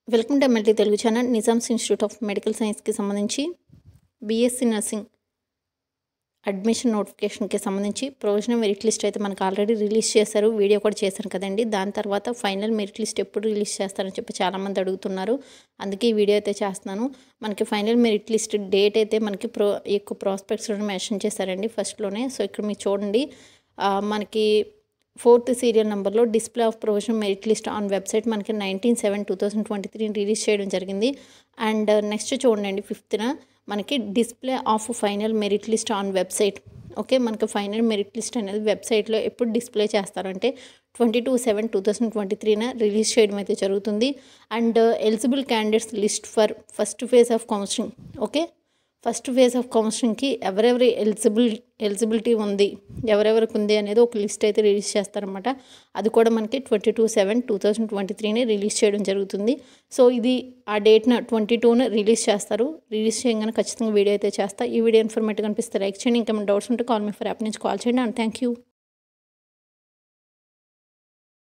welcome to MLT Telugu channel Nizam's institute of medical సైన్స్కి సంబంధించి BSc nursing admission నోటిఫికేషన్కి సంబంధించి ప్రొవిజనల్ మెరిట్ లిస్ట్ అయితే మనకు ఆల్రెడీ రిలీజ్ చేశారు వీడియో కూడా చేశాను కదండి దాని తర్వాత ఫైనల్ మెరిట్ లిస్ట్ ఎప్పుడు రిలీజ్ చేస్తారని చెప్పి చాలామంది అడుగుతున్నారు అందుకే ఈ వీడియో అయితే చేస్తున్నాను మనకి ఫైనల్ మెరిట్ లిస్ట్ డేట్ అయితే మనకి ప్రో ఎక్కువ ప్రాస్పెక్ట్స్లో మెన్షన్ చేశారండి ఫస్ట్లోనే సో ఇక్కడ మీరు చూడండి ఆ, మనకి ఫోర్త్ సీరియల్ నెంబర్లో display of provisional merit list on website మనకి nineteen seven two thousand twenty త్రీని రిలీజ్ చేయడం జరిగింది అండ్ నెక్స్ట్ చూడండి ఫిఫ్త్న మనకి display of final merit list on website okay మనకి ఫైనల్ మెరిట్ లిస్ట్ అనేది వెబ్సైట్లో ఎప్పుడు డిస్ప్లే చేస్తారంటే twenty two seven two thousand twenty త్రీన రిలీజ్ చేయడం అయితే జరుగుతుంది and eligible candidates list for first phase of counselling okay first phase of కౌన్సిలింగ్కి ఎవరెవరి ఎలిజిబుల్ ఎలిజిబిలిటీ ఉంది ఎవరెవరికి ఉంది అనేది ఒక లిస్ట్ అయితే రిలీజ్ చేస్తారనమాట అది కూడా మనకి twenty two seven two thousand twenty త్రీని రిలీజ్ చేయడం జరుగుతుంది సో ఇది ఆ డేట్న ట్వంటీ టూన రిలీజ్ చేస్తారు రిలీజ్ చేయగానే ఖచ్చితంగా వీడియో అయితే చేస్తా ఈ వీడియో ఇన్ఫర్మేటివ్ కనిపిస్తే లైక్ చేయండి ఇంకా డౌట్స్ ఉంటే కాల్ మీ ఫర్ యాప్ నుంచి కాల్ చేయండి అండ్ థ్యాంక్ యూ